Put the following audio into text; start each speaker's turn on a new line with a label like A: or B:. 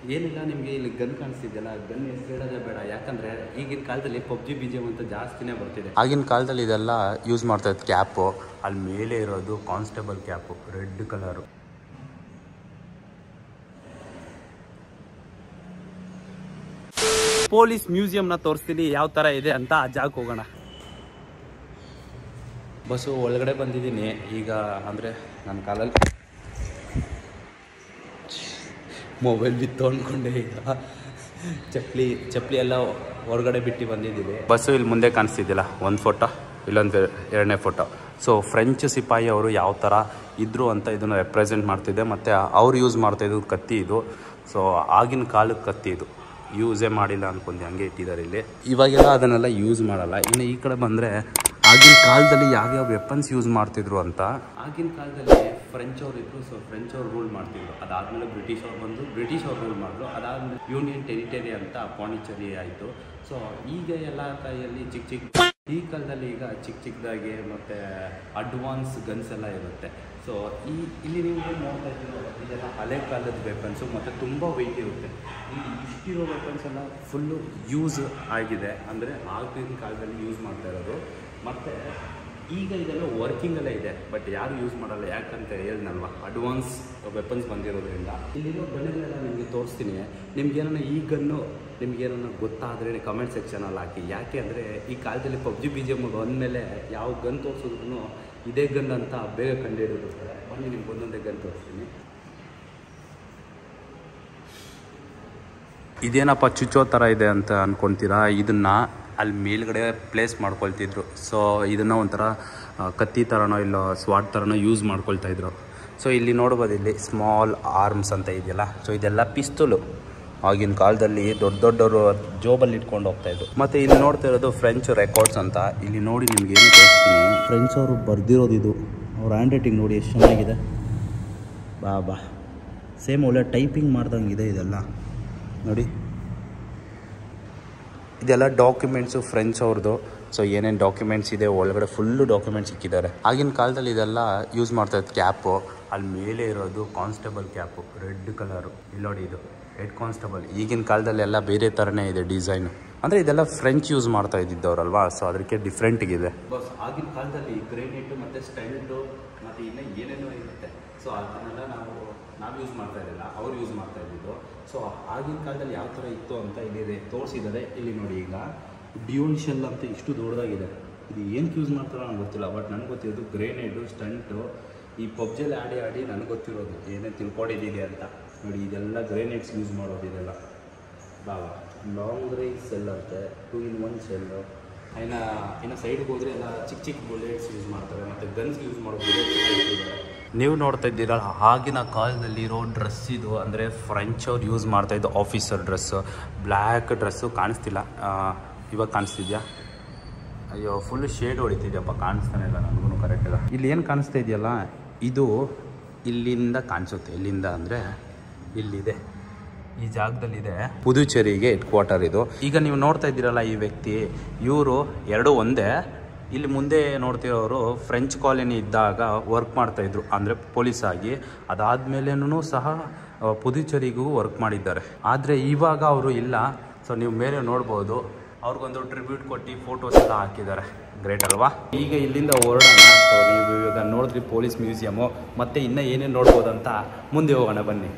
A: ಏನಿಲ್ಲ ನಿಮಗೆ ಇಲ್ಲಿ ಗನ್ ಕಾಣಿಸ್ತಿದೆಯಲ್ಲ ಗನ್ ಹೆಸರು ಹೇಳೋದೇ ಬೇಡ ಯಾಕಂದರೆ ಈಗಿನ ಕಾಲದಲ್ಲಿ ಪಬ್ಜಿ ಬಿ ಜಿ ಎಮ್ ಅಂತ ಜಾಸ್ತಿನೇ ಬರ್ತಿದೆ
B: ಆಗಿನ ಕಾಲದಲ್ಲಿ ಇದೆಲ್ಲ ಯೂಸ್ ಮಾಡ್ತಾ ಇತ್ತು ಕ್ಯಾಪು ಅಲ್ಲಿ ಮೇಲೆ ಇರೋದು constable cap red colour
A: police ಮ್ಯೂಸಿಯಂನ ತೋರಿಸ್ತೀನಿ ಯಾವ ಥರ ಇದೆ ಅಂತ ಆ ಜಾಗಕ್ಕೆ ಹೋಗೋಣ ಬಸ್ಸು ಒಳಗಡೆ ಬಂದಿದ್ದೀನಿ ಈಗ ಅಂದರೆ ನನ್ನ ಕಾಲಲ್ಲಿ ಮೊಬೈಲ್ ಬಿತ್ತು ಅಂದ್ಕೊಂಡೆ ಈಗ ಚಪ್ಪಲಿ ಚಪ್ಪಲಿ ಎಲ್ಲ ಹೊರಗಡೆ ಬಿಟ್ಟು ಬಂದಿದ್ದೀವಿ
B: ಬಸ್ಸು ಇಲ್ಲಿ ಮುಂದೆ ಕಾಣಿಸ್ತಿದ್ದಿಲ್ಲ ಒಂದು ಫೋಟೋ ಇಲ್ಲೊಂದು ಎರಡನೇ ಫೋಟೋ ಸೊ ಫ್ರೆಂಚ್ ಸಿಪಾಯಿ ಅವರು ಯಾವ ಥರ ಇದ್ರು ಅಂತ ಇದನ್ನು ರೆಪ್ರೆಸೆಂಟ್ ಮಾಡ್ತಿದ್ದೆ ಮತ್ತು ಅವ್ರು ಯೂಸ್ ಮಾಡ್ತಾ ಇದ್ದು ಕತ್ತಿ ಇದು ಸೊ ಆಗಿನ ಕಾಲದ ಕತ್ತಿ ಇದು ಯೂಸೇ ಮಾಡಿಲ್ಲ ಅನ್ಕೊಂಡೆ ಹಂಗೆ ಇಟ್ಟಿದ್ದಾರೆ ಇಲ್ಲಿ ಇವಾಗೆಲ್ಲ ಅದನ್ನೆಲ್ಲ ಯೂಸ್ ಮಾಡಲ್ಲ ಇನ್ನು ಈ ಕಡೆ ಬಂದರೆ ಆಗಿನ ಕಾಲದಲ್ಲಿ ಯಾವ್ಯಾವ ವೆಪನ್ಸ್ ಯೂಸ್ ಮಾಡ್ತಿದ್ರು ಅಂತ
A: ಆಗಿನ ಕಾಲದಲ್ಲಿ ಫ್ರೆಂಚ್ ಅವ್ರು ಇದ್ರು ಸೊ ಫ್ರೆಂಚ್ ಅವ್ರು ರೂಲ್ ಮಾಡ್ತಿದ್ರು ಅದಾದಮೇಲೆ ಬ್ರಿಟಿಷ್ ಅವ್ರು ಬಂದು ಬ್ರಿಟಿಷ್ ಅವ್ರು ರೂಲ್ ಮಾಡಿದ್ರು ಅದಾದಮೇಲೆ ಯೂನಿಯನ್ ಟೆರಿಟರಿ ಅಂತ ಪಾಂಡಿಚೇರಿ ಆಯಿತು ಸೊ ಈಗ ಎಲ್ಲ ಕೈಯಲ್ಲಿ ಚಿಕ್ಕ ಚಿಕ್ಕ ಈ ಕಾಲದಲ್ಲಿ ಈಗ ಚಿಕ್ಕ ಚಿಕ್ಕದಾಗಿ ಮತ್ತು ಅಡ್ವಾನ್ಸ್ ಗನ್ಸ್ ಎಲ್ಲ ಇರುತ್ತೆ ಸೊ ಈ ಇಲ್ಲಿ ನೀವು ಏನು ನೋಡ್ತಾ ಇದ್ದೀರೋ ಇದೆಲ್ಲ ಹಳೆ ಕಾಲದ ವೆಪನ್ಸು ಮತ್ತು ತುಂಬ ವೆಯ್ಟ್ ಇರುತ್ತೆ ಈ ಇಷ್ಟಿರೋ ವೆಪನ್ಸ್ ಎಲ್ಲ ಫುಲ್ಲು ಯೂಸ್ ಆಗಿದೆ ಅಂದರೆ ಆಗಿನ ಕಾಲದಲ್ಲಿ ಯೂಸ್ ಮಾಡ್ತಾ ಇರೋದು ಮತ್ತು ಈಗ ಇದೆಲ್ಲ ವರ್ಕಿಂಗಲ್ಲೇ ಇದೆ ಬಟ್ ಯಾರು ಯೂಸ್ ಮಾಡಲ್ಲ ಯಾಕಂತ ಹೇಳಿದ್ನಲ್ವ ಅಡ್ವಾನ್ಸ್ ವೆಪನ್ಸ್ ಬಂದಿರೋದ್ರಿಂದ ಇಲ್ಲಿರೋ ಗನ್ನೆಲ್ಲ ನಿಮಗೆ ತೋರಿಸ್ತೀನಿ ನಿಮ್ಗೇನೋ ಈ ಗನ್ನು ನಿಮ್ಗೇನೋ ಗೊತ್ತಾದರೆ ಕಮೆಂಟ್ ಸೆಕ್ಷನಲ್ಲಿ ಹಾಕಿ ಯಾಕೆ ಅಂದರೆ ಈ ಕಾಲದಲ್ಲಿ ಪಬ್ಜಿ ಬಿ ಜಿ ಎಮ್ ಬಂದಮೇಲೆ ಯಾವ ಗನ್ ತೋರಿಸಿದ್ರು ಇದೇ ಗನ್ ಅಂತ ಬೇಗ ಕಂಡುಹಿಡಿದಿರ್ತಾರೆ ಬನ್ನಿ ನಿಮ್ಗೆ ಒಂದೊಂದೇ ಗನ್ ತೋರಿಸ್ತೀನಿ
B: ಇದೇನಪ್ಪ ಚುಚ್ಚೋ ಥರ ಇದೆ ಅಂತ ಅನ್ಕೊಂತೀರಾ ಇದನ್ನ ಅಲ್ಲಿ ಮೇಲ್ಗಡೆ ಪ್ಲೇಸ್ ಮಾಡ್ಕೊಳ್ತಿದ್ರು ಸೊ ಇದನ್ನು ಒಂಥರ ಆ, ಕತ್ತಿ ಥರನೋ ಇಲ್ಲ ಸ್ವಾಟ್ ಥರನೋ ಯೂಸ್ ಮಾಡ್ಕೊಳ್ತಾ ಇದ್ರು ಸೊ ಇಲ್ಲಿ ನೋಡ್ಬೋದು ಇಲ್ಲಿ ಸ್ಮಾಲ್ ಆರ್ಮ್ಸ್ ಅಂತ ಇದೆಯಲ್ಲ ಸೊ ಇದೆಲ್ಲ ಪಿಸ್ತೂಲು ಆಗಿನ ಕಾಲದಲ್ಲಿ ದೊಡ್ಡ ದೊಡ್ಡವರು ಜೋಬಲ್ಲಿ ಇಟ್ಕೊಂಡು ಹೋಗ್ತಾ ಇದ್ರು ಮತ್ತು ಇಲ್ಲಿ ನೋಡ್ತಾ ಇರೋದು ಫ್ರೆಂಚ್ ರೆಕಾರ್ಡ್ಸ್ ಅಂತ ಇಲ್ಲಿ ನೋಡಿ ನಿಮ್ಗೆ ಏನು ತೋರಿಸ್ತೀನಿ ಫ್ರೆಂಚ್ ಅವರು ಬರ್ದಿರೋದು ಇದು ಅವ್ರ ಹ್ಯಾಂಡ್ ರೈಟಿಂಗ್ ನೋಡಿ ಎಷ್ಟು ಚೆನ್ನಾಗಿದೆ ಬಾ ಬಾ ಸೇಮ್ ಒಳ್ಳೆ ಟೈಪಿಂಗ್ ಮಾಡ್ದಂಗಿದೆ ಇದೆಲ್ಲ ನೋಡಿ ಇದೆಲ್ಲ ಡಾಕ್ಯುಮೆಂಟ್ಸು ಫ್ರೆಂಚ್ ಅವ್ರದ್ದು ಸೊ ಏನೇನು ಡಾಕ್ಯುಮೆಂಟ್ಸ್ ಇದೆ ಒಳಗಡೆ ಫುಲ್ಲು ಡಾಕ್ಯುಮೆಂಟ್ಸ್ ಇಕ್ಕಿದ್ದಾರೆ ಆಗಿನ ಕಾಲದಲ್ಲಿ ಇದೆಲ್ಲ ಯೂಸ್ ಮಾಡ್ತಾ ಇತ್ತು ಕ್ಯಾಪು ಅಲ್ಲಿ ಮೇಲೆ ಇರೋದು ಕಾನ್ಸ್ಟೇಬಲ್ ಕ್ಯಾಪು ರೆಡ್ ಕಲರು ಇಲ್ಲಿ ನೋಡಿ ಇದು ಹೆಡ್ ಕಾನ್ಸ್ಟೇಬಲ್ ಈಗಿನ ಕಾಲದಲ್ಲಿ ಎಲ್ಲ ಬೇರೆ ಥರನೇ ಇದೆ ಡಿಸೈನು ಅಂದರೆ ಇದೆಲ್ಲ ಫ್ರೆಂಚ್ ಯೂಸ್ ಮಾಡ್ತಾ ಇದ್ದಿದ್ದವ್ರಲ್ವಾ ಸೊ ಅದಕ್ಕೆ ಡಿಫ್ರೆಂಟಿಗಿದೆ
A: ಬಸ್ ಆಗಿನ ಕಾಲದಲ್ಲಿ ಗ್ರೇನೇಟು ಮತ್ತು ಸ್ಟೈಲ್ಟು ಮತ್ತು ಇನ್ನೂ ಏನೇನೋ ಇರುತ್ತೆ ಸೊ ಅದನ್ನೆಲ್ಲ ನಾವು ನಾವು ಯೂಸ್ ಮಾಡ್ತಾ ಇರಲಿಲ್ಲ ಅವ್ರು ಯೂಸ್ ಮಾಡ್ತಾ ಇದ್ದಿದ್ದು ಸೊ ಆಗಿನ ಕಾಲದಲ್ಲಿ ಯಾವ ಥರ ಇತ್ತು ಅಂತ ಇಲ್ಲಿ ತೋರಿಸಿದ್ದಾರೆ ಇಲ್ಲಿ ನೋಡಿ ಈಗ ಡ್ಯೂನ್ ಶೆಲ್ ಅಂತ ಇಷ್ಟು ದೊಡ್ಡದಾಗಿದೆ ಇದು ಏನಕ್ಕೆ ಯೂಸ್ ಮಾಡ್ತಾರೋ ನನಗೆ ಗೊತ್ತಿಲ್ಲ ಬಟ್ ನನಗೆ ಗೊತ್ತಿರೋದು ಗ್ರೇನೇಡು ಸ್ಟಂಟು ಈ ಪಬ್ಜಲ್ಲಿ ಆಡಿ ಆಡಿ ನನಗೆ ಗೊತ್ತಿರೋದು ಏನೇನು ತಿಳ್ಕೊಂಡಿದ್ದೀನಿ ಅಂತ ನೋಡಿ ಇದೆಲ್ಲ ಗ್ರೇನೇಡ್ಸ್ ಯೂಸ್ ಮಾಡೋದು ಇದೆಲ್ಲ ಬಾಬಾ ಲಾಂಗ್ ರೇಂಜ್ ಸೆಲ್ ಅಂತೆ ಟೂ ಇನ್ ಒನ್ ಸೆಲ್ಲು ಇನ್ನು ಇನ್ನು ಸೈಡ್ಗೆ ಹೋದರೆ ಎಲ್ಲ ಚಿಕ್ಕ ಚಿಕ್ಕ ಬುಲೆಟ್ಸ್ ಯೂಸ್ ಮಾಡ್ತಾರೆ ಮತ್ತು ಗನ್ಸ್ ಯೂಸ್ ಮಾಡೋ ಬುಲೆಟ್ಸ್
B: ನೀವು ನೋಡ್ತಾ ಇದ್ದೀರಾ ಆಗಿನ ಕಾಲದಲ್ಲಿರೋ ಡ್ರೆಸ್ ಇದು ಅಂದರೆ ಫ್ರೆಂಚ್ ಅವ್ರು ಯೂಸ್ ಮಾಡ್ತಾ ಇದ್ದು ಆಫೀಸರ್ ಡ್ರೆಸ್ಸು ಬ್ಲ್ಯಾಕ್ ಡ್ರೆಸ್ಸು ಕಾಣಿಸ್ತಿಲ್ಲ ಆ, ಇವಾಗ ಕಾಣಿಸ್ತಿದ್ಯಾ ಅಯ್ಯೋ ಫುಲ್ ಶೇಡ್ ಹೊಡಿತಿದ್ಯಪ್ಪ ಕಾಣಿಸ್ತಾನೆ ಇಲ್ಲ ನನಗೂ ಕರೆಕ್ಟಾಗ ಇಲ್ಲಿ ಏನು ಕಾಣಿಸ್ತಾ ಇದೆಯಲ್ಲ ಇದು ಇಲ್ಲಿಂದ ಕಾಣಿಸುತ್ತೆ ಎಲ್ಲಿಂದ ಅಂದರೆ ಇಲ್ಲಿದೆ ಈ ಜಾಗದಲ್ಲಿದೆ ಪುದುಚೇರಿಗೆ ಹೆಡ್ ಕ್ವಾರ್ಟರ್ ಇದು ಈಗ ನೀವು ನೋಡ್ತಾ ಇದ್ದೀರಲ್ಲ ಈ ವ್ಯಕ್ತಿ ಇವರು ಎರಡು ಒಂದೇ ಇಲ್ಲಿ ಮುಂದೆ ನೋಡ್ತಿರೋರು ಫ್ರೆಂಚ್ ಕಾಲನಿ ಇದ್ದಾಗ ವರ್ಕ್ ಮಾಡ್ತಾಯಿದ್ರು ಅಂದರೆ ಪೊಲೀಸ್ ಆಗಿ ಅದಾದಮೇಲೆನೂ ಸಹ ಆ, ಪುದುಚೇರಿಗೂ ವರ್ಕ್ ಮಾಡಿದ್ದಾರೆ ಆದರೆ ಇವಾಗ ಅವರು ಇಲ್ಲ ಸೊ ನೀವು ಮೇಲೆ ನೋಡ್ಬೋದು ಅವ್ರಿಗೊಂದು ಟ್ರಿಬ್ಯೂಟ್ ಕೊಟ್ಟು ಫೋಟೋಸ್ ಎಲ್ಲ ಹಾಕಿದ್ದಾರೆ ಗ್ರೇಟ್ ಅಲ್ವಾ
A: ಈಗ ಇಲ್ಲಿಂದ ಹೊರಡೋಣ ಸೊ ನೀವು ಇವಾಗ ನೋಡಿದ್ರಿ ಪೊಲೀಸ್ ಮ್ಯೂಸಿಯಮು ಮತ್ತು ಇನ್ನೂ ಏನೇನು ನೋಡ್ಬೋದು ಅಂತ ಮುಂದೆ ಹೋಗೋಣ ಬನ್ನಿ